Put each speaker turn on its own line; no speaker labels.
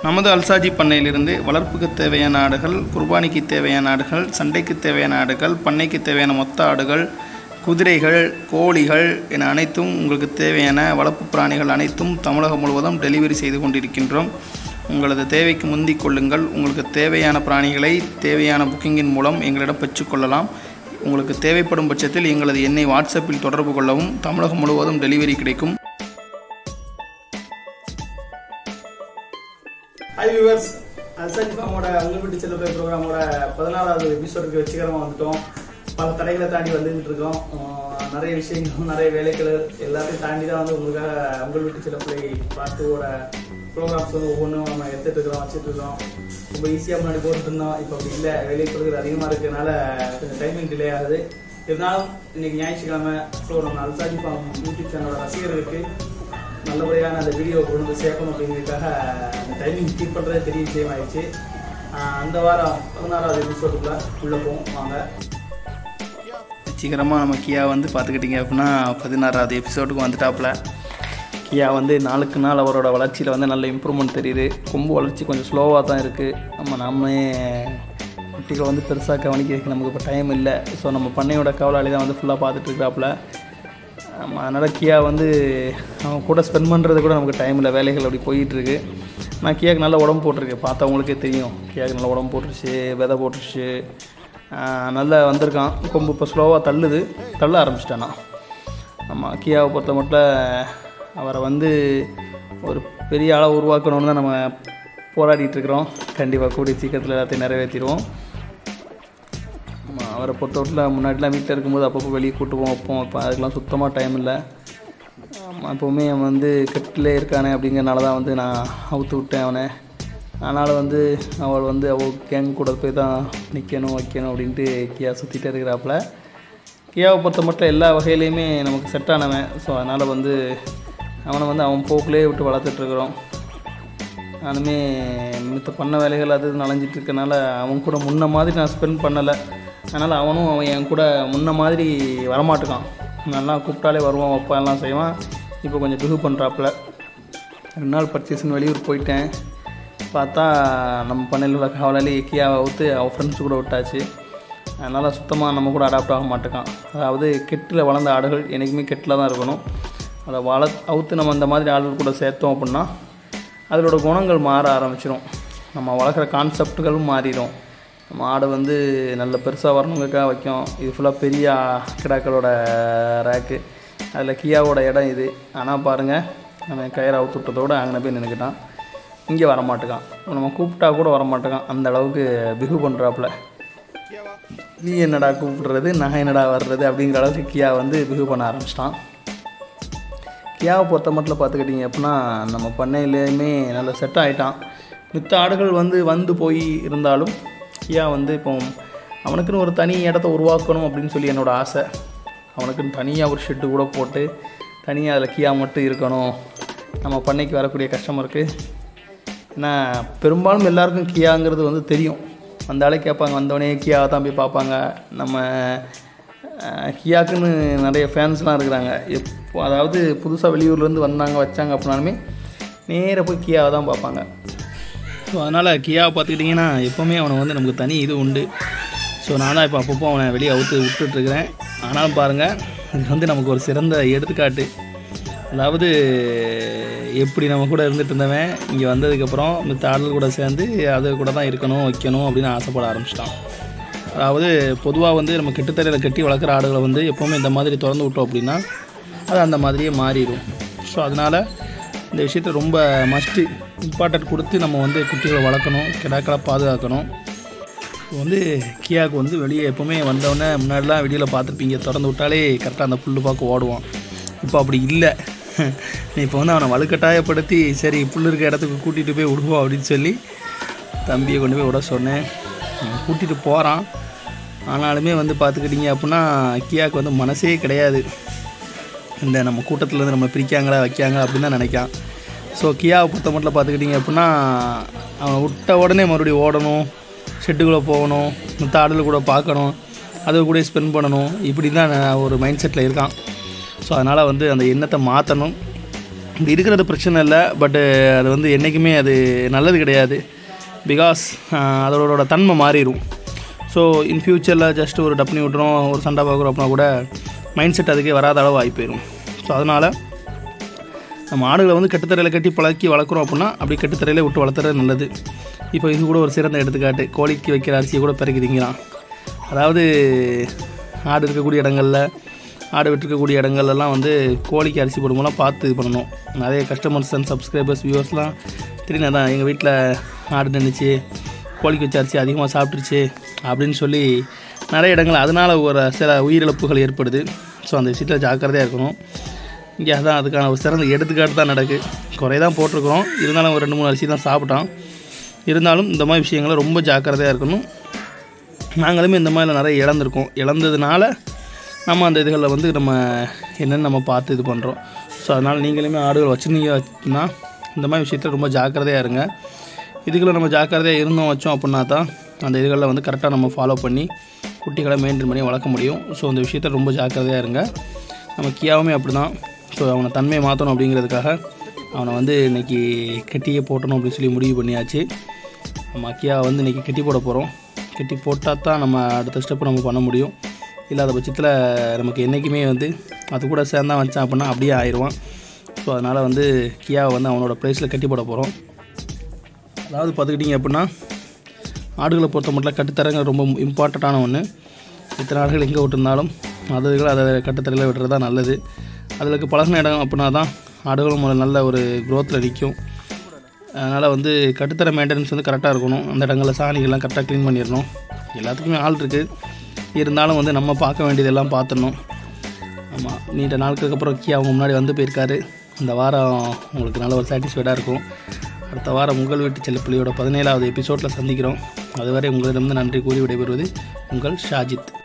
நமது அல்சாஜி பண்ணையிலிருந்து வளர்ப்புக்கு தேவையான ஆடுகள் குர்பானிக்கு தேவையான ஆடுகள் சண்டைக்கு தேவையான ஆடுகள் பண்ணைக்கு தேவையான மொத்த ஆடுகள் குதிரைகள் கோழிகள் என அனைத்தும் உங்களுக்கு தேவையான வளர்ப்பு பிராணிகள் அனைத்தும் தமிழகம் முழுவதும் டெலிவரி செய்து கொண்டிருக்கின்றோம் உங்களது தேவைக்கு முந்திக் கொள்ளுங்கள் உங்களுக்கு தேவையான பிராணிகளை தேவையான புக்கிங்கின் மூலம் எங்களிடம் பெற்றுக்கொள்ளலாம் உங்களுக்கு தேவைப்படும் பட்சத்தில் எங்களது எண்ணை வாட்ஸ்அப்பில் தொடர்பு கொள்ளவும் தமிழகம் முழுவதும் டெலிவரி கிடைக்கும்
ஹாய் வியூவர்ஸ் அல்சாஜி ஃபார்மோட உங்கள் வீட்டு செல்லுபை ப்ரோக்ராமோட பதினாறாவது எபிசோடுக்கு வெற்றிகரமாக வந்துட்டோம் பல தடைகளை தாண்டி வந்துகிட்டு இருக்கோம் ஆஹ் நிறைய விஷயங்கள் நிறைய வேலைகள் எல்லாத்தையும் தாண்டி தான் வந்து உங்களுக்காக உங்கள் வீட்டு செல்லப்பிள்ளை பார்த்துவோட ப்ரோக்ராம்ஸ் வந்து ஒவ்வொன்றும் நம்ம எடுத்துட்டு இருக்கிறோம் வச்சுட்டு இருக்கோம் ரொம்ப ஈஸியாக முன்னாடி போட்டுட்டு இருந்தோம் இப்போ அப்படி இல்லை வேலை கொடுக்குறது அதிகமாக இருக்கிறதுனால கொஞ்சம் டைமிங் டிலே ஆகுது இருந்தாலும் இன்னைக்கு ஞாயிற்றுக்கிழமை ஸோ நம்ம அல்சாஜி ஃபார்ம் யூடியூப் சேனலோட ரசிகர்களுக்கு நல்லபடியான அந்த வீடியோ கொண்டு வந்து சேர்க்கணும் அப்படிங்கிறதுக்காக அந்த டைமிங் கீப் பண்ணுறதே பெரிய விஷயம் ஆயிடுச்சு ஆஹ் அந்த வாரம் பதினாறாவது எபிசோடுக்குள்ள உள்ளே போவோம் வாங்க
சீக்கிரமாக நம்ம கியா வந்து பார்த்துக்கிட்டிங்க அப்படின்னா பதினாறாவது எபிசோடுக்கு வந்துட்டாப்புல கியா வந்து நாளுக்கு நாள் அவரோட வளர்ச்சியில் வந்து நல்ல இம்ப்ரூவ்மெண்ட் தெரியுது கொம்பு வளர்ச்சி கொஞ்சம் ஸ்லோவாக தான் இருக்குது நம்ம நாமே குட்டிகளை வந்து பெருசாக கவனிக்கிறதுக்கு நமக்கு இப்போ டைம் இல்லை ஸோ நம்ம பண்ணையோட கவலாளி தான் வந்து ஃபுல்லாக பார்த்துட்டு இருக்கிறாப்புல ஆமாம் அதனால் கியா வந்து அவன் கூட ஸ்பெண்ட் பண்ணுறது கூட நமக்கு டைம் இல்லை வேலைகள் அப்படி போயிட்டுருக்கு நான் கியாவுக்கு நல்ல உடம்பு போட்டிருக்கு பார்த்தவங்களுக்கே தெரியும் கியாவுக்கு நல்ல உடம்பு போட்டுருச்சு விதை போட்டுருச்சு ஆஹ் நல்லா வந்திருக்கான் கொம்பு இப்போ ஸ்லோவாக தள்ளுது தள்ள ஆரம்பிச்சிட்டானா ஆமாம் கியாவை பொறுத்த மட்டும் அவரை வந்து ஒரு பெரிய ஆளாக உருவாக்கணும்னு தான் நம்ம போராடிட்டு இருக்கிறோம் கண்டிப்பாக கூடிய சீக்கிரத்தில் எல்லாத்தையும் நிறைவேற்றிடுவோம் ஆமா, அவரை பொறுத்தவரையில் முன்னாடிலாம் வீட்டில் இருக்கும்போது அப்பப்போ வெளியே கூட்டு போவோம் வைப்போம் இப்போ அதுக்கெலாம் சுத்தமாக டைம் இல்லை ஆமாம் எப்போவுமே அவன் வந்து கட்டிலே இருக்கானே அப்படிங்கிறனால தான் வந்து நான் அவுத்து விட்டேன் அவனை அதனால் வந்து அவள் வந்து அவள் கேங் கூட போய் தான் நிற்கணும் வைக்கணும் அப்படின்ட்டு கியா சுற்றிட்டே இருக்கிறாப்புல கியாவை பொறுத்த மட்டும் எல்லா வகையிலையுமே நமக்கு செட் ஆனவன் ஸோ அதனால் வந்து அவனை வந்து அவன் போக்குலேயே விட்டு வளர்த்துட்ருக்குறோம் நானுமே மித்த பண்ண வேலைகள் அது இது நனைஞ்சிட்டு இருக்கனால அவன் கூட முன்ன மாதிரி நான் ஸ்பெண்ட் பண்ணலை அதனால் அவனும் அவன் என் கூட முன்ன மாதிரி வரமாட்டுக்கான் நல்லா கூப்பிட்டாலே வருவான் வைப்பான் எல்லாம் செய்வான் இப்போ கொஞ்சம் பிகு பண்ணுறாப்புல ரெண்டு நாள் பர்ச்சேஸ்னு வெளியூர் போயிட்டேன் பார்த்தா நம்ம பண்ணையில் உள்ள காவலாளி கியாவை அவுத்து அவன் ஃப்ரெண்ட்ஸ் கூட விட்டாச்சு அதனால் சுத்தமாக நம்ம கூட அடாப்ட் ஆக மாட்டேக்கான் அதாவது கெட்டில் வளர்ந்த ஆடுகள் என்றைக்குமே கெட்டில் தான் இருக்கணும் அதை வள அவுத்து நம்ம அந்த மாதிரி ஆடுகள் கூட சேர்த்தோம் அப்படின்னா அதோட குணங்கள் மாற ஆரம்பிச்சிடும் நம்ம வளர்க்குற கான்செப்டுகளும் மாறிடும் நம்ம ஆடு வந்து நல்ல பெருசாக வரணுங்கக்காக வைக்கும் இது ஃபுல்லாக பெரிய கிடாக்களோட ரேக்கு அதில் கியாவோட இடம் இது ஆனால் பாருங்கள் நம்ம கயிறு அவுத்து விட்டதோடு அங்கே போய் நின்றுக்கிட்டான் இங்கே வரமாட்டேக்கான் நம்ம கூப்பிட்டா கூட வரமாட்டேக்கான் அந்த அளவுக்கு பிகு பண்ணுறாப்புல நீ என்னடா கூப்பிடுறது நான் என்னடா வர்றது அப்படிங்கிற அளவுக்கு கியா வந்து பிகு பண்ண ஆரம்பிச்சிட்டான் கியாவை பொறுத்த மட்டும் பார்த்துக்கிட்டிங்க அப்படின்னா நம்ம பண்ணையிலேயுமே நல்ல செட் ஆகிட்டான் மித்த ஆடுகள் வந்து வந்து போய் இருந்தாலும் கியா வந்து இப்போ அவனுக்குன்னு ஒரு தனி இடத்த உருவாக்கணும் அப்படின்னு சொல்லி என்னோடய ஆசை அவனுக்குன்னு தனியாக ஒரு ஷெட்டு கூட போட்டு தனியாக அதில் கியா மட்டும் இருக்கணும் நம்ம பண்ணைக்கு வரக்கூடிய கஸ்டமருக்கு ஏன்னா பெரும்பாலும் எல்லாருக்கும் கியாங்கிறது வந்து தெரியும் அந்த ஆளே கேட்பாங்க வந்தவொடனே கியாவை தான் போய் பார்ப்பாங்க நம்ம அஹ், கியாக்குன்னு நிறைய ஃபேன்ஸ்லாம் இருக்கிறாங்க எப்போ அதாவது புதுசாக வெளியூர்லேருந்து வந்தாங்க வச்சாங்க அப்படின்னாலுமே நேராக போய் கியாவை தான் பார்ப்பாங்க ஸோ அதனால் கியாவை பார்த்துக்கிட்டிங்கன்னா எப்போவுமே அவனை வந்து நமக்கு தனி இது உண்டு ஸோ நான் தான் இப்போ அப்பப்போ அவனை வெளியே அவுத்து விட்டுட்ருக்கிறேன் ஆனாலும் பாருங்கள் இது வந்து நமக்கு ஒரு சிறந்த எடுத்துக்காட்டு அதாவது எப்படி நம்ம கூட இருந்துட்டு இருந்தவன் இங்கே வந்ததுக்கப்புறம் மித்த ஆடல் கூட சேர்ந்து அது கூட தான் இருக்கணும் வைக்கணும் அப்படின்னு ஆசைப்பட ஆரம்பிச்சிட்டான் அதாவது பொதுவாக வந்து நம்ம கெட்டுத்தரையில் கட்டி வளர்க்குற ஆடுகளை வந்து எப்போவுமே இந்த மாதிரி திறந்து விட்டோம் அப்படின்னா அது அந்த மாதிரியே மாறிடும் ஸோ அதனால் இந்த விஷயத்தை ரொம்ப மஸ்ட்டு இம்பார்ட்டன்ட் கொடுத்து நம்ம வந்து குட்டிகளை வளர்க்கணும் கிடாக்களை பாதுகாக்கணும் இப்போ வந்து கியாவுக்கு வந்து வெளியே எப்போவுமே வந்தவொடனே முன்னாடிலாம் வெளியில் பார்த்துருப்பீங்க திறந்து விட்டாலே கரெக்டாக அந்த புல் பார்க்க ஓடுவான் இப்போ அப்படி இல்லை இப்போ வந்து அவனை வலுக்கட்டாயப்படுத்தி சரி புல் இருக்க இடத்துக்கு கூட்டிகிட்டு போய் விடுவோம் அப்படின்னு சொல்லி தம்பியை கொண்டு போய் விட சொன்னேன் அவன் கூட்டிகிட்டு போகிறான் ஆனாலுமே வந்து பார்த்துக்கிட்டிங்க அப்படின்னா கியாவுக்கு வந்து மனசே கிடையாது இந்த நம்ம கூட்டத்துலேருந்து நம்ம பிரிக்காங்களா வைக்காங்களா அப்படின்னு தான் நினைக்கான் ஸோ கியாவை பொறுத்த மட்டும் பார்த்துக்கிட்டிங்க அப்படின்னா அவன் விட்ட உடனே மறுபடியும் ஓடணும் ஷெட்டுக்குள்ளே போகணும் மற்ற ஆடுகள் கூட பார்க்கணும் அது கூட ஸ்பெண்ட் பண்ணணும் இப்படி தான் நான் ஒரு மைண்ட் செட்டில் இருக்கான் ஸோ அதனால் வந்து அந்த எண்ணத்தை மாற்றணும் இப்படி இருக்கிறது பிரச்சனை இல்லை பட்டு அது வந்து என்றைக்குமே அது நல்லது கிடையாது பிகாஸ் அதோட தன்மை மாறிடும் ஸோ இன் ஃப்யூச்சரில் ஜஸ்ட் ஒரு டப்னி விட்டுறோம் ஒரு சண்டை பார்க்குறோம் அப்படின்னா கூட மைண்ட் செட் அதுக்கே வராத அளவு ஆகி போயிடும் ஸோ அதனால் நம்ம ஆடுகளை வந்து கட்டுத்தரையில் கட்டி பழக்கி வளர்க்குறோம் அப்படின்னா அப்படி கட்டுத்தரையிலே விட்டு வளர்த்துறது நல்லது இப்போ இது கூட ஒரு சிறந்த எடுத்துக்காட்டு கோழிக்கு வைக்கிற அரிசியை கூட பிறக்கி திங்கிறான் அதாவது ஆடு இருக்கக்கூடிய இடங்களில் ஆடு விட்டுருக்கக்கூடிய இடங்கள்லாம் வந்து கோழிக்கு அரிசி போடும்போதெல்லாம் பார்த்து இது பண்ணணும் நிறைய கஸ்டமர்ஸ் அண்ட் சப்ஸ்கிரைபர்ஸ் வியூவர்ஸ்லாம் திடீர்னு தான் எங்கள் வீட்டில் ஆடு நின்றுச்சு கோழிக்கு வச்ச அரிசி அதிகமாக சாப்பிட்டுருச்சு அப்படின்னு சொல்லி நிறைய இடங்கள் அதனால் ஒரு சில உயிரிழப்புகள் ஏற்படுது ஸோ அந்த விஷயத்தில் ஜாக்கிரதையாக இருக்கணும் இங்கே அதான் அதுக்கான ஒரு சிறந்த எடுத்துக்காட்டு தான் நடக்கு குறை தான் போட்டிருக்கிறோம் இருந்தாலும் ஒரு ரெண்டு மூணு அரிசி தான் சாப்பிட்டான் இருந்தாலும் இந்த மாதிரி விஷயங்களை ரொம்ப ஜாக்கிரதையாக இருக்கணும் நாங்களுமே இந்த மாதிரி நிறைய இழந்திருக்கோம் இழந்ததுனால நம்ம அந்த இதுகளில் வந்து நம்ம என்னென்னு நம்ம பார்த்து இது பண்ணுறோம் ஸோ அதனால் நீங்களுமே ஆடுகள் வச்சுருந்தீங்க வச்சுன்னா இந்த மாதிரி விஷயத்தில் ரொம்ப ஜாக்கிரதையாக இருங்க இதுகளை நம்ம ஜாக்கிரதையாக இருந்தோம் வச்சோம் அப்படின்னா தான் அந்த இதுகளில் வந்து கரெக்டாக நம்ம ஃபாலோ பண்ணி குட்டிகளை மெயின்டைன் பண்ணி வளர்க்க முடியும் ஸோ அந்த விஷயத்தில் ரொம்ப ஜாக்கிரதையாக இருங்க நம்ம கியாவுமே அப்படி தான் ஸோ அவனை தன்மையை மாற்றணும் அப்படிங்கிறதுக்காக அவனை வந்து இன்றைக்கி கெட்டியே போட்டணும் அப்படின்னு சொல்லி முடிவு பண்ணியாச்சு நம்ம கியாவை வந்து இன்றைக்கி கெட்டி போட போகிறோம் கெட்டி போட்டால் தான் நம்ம அடுத்த ஸ்டெப் நம்ம பண்ண முடியும் இல்லாத பட்சத்தில் நமக்கு என்றைக்குமே வந்து அது கூட சேர்ந்தா வச்சான் அப்படின்னா அப்படியே ஆயிடுவான் ஸோ அதனால் வந்து கியாவை வந்து அவனோட ப்ளேஸில் கட்டி போட போகிறோம் அதாவது பார்த்துக்கிட்டிங்க அப்படின்னா ஆடுகளை பொறுத்த மட்டும் கட்டுத்தரங்க ரொம்ப இம்பார்ட்டண்ட்டான ஒன்று இத்தனை ஆடுகள் எங்கே விட்டுருந்தாலும் அதுகளை அதை கட்டுத்தரையில் விடுறது தான் நல்லது அதுக்கு பழகின இடம் அப்படின்னா தான் ஆடுகளும் ஒரு நல்ல ஒரு க்ரோத்தில் நிற்கும் அதனால் வந்து கட்டுத்தர மெயின்டெனன்ஸ் வந்து கரெக்டாக இருக்கணும் அந்த இடங்களில் சாணிகள்லாம் கரெக்டாக க்ளீன் பண்ணிடணும் எல்லாத்துக்குமே ஆள் இருக்குது இருந்தாலும் வந்து நம்ம பார்க்க வேண்டியதெல்லாம் பார்த்துடணும் ஆமாம் நீண்ட நாட்களுக்கு அப்புறம் கீ அவங்க முன்னாடி வந்து போயிருக்காரு இந்த வாரம் உங்களுக்கு நல்ல ஒரு சாட்டிஸ்ஃபைடாக இருக்கும் அடுத்த வாரம் உங்கள் வீட்டு செல்லப்பிள்ளையோட பதினேழாவது எபிசோடில் சந்திக்கிறோம் அதுவரை உங்களிடமிருந்து நன்றி கூறி விடைபெறுவது உங்கள் ஷாஜித்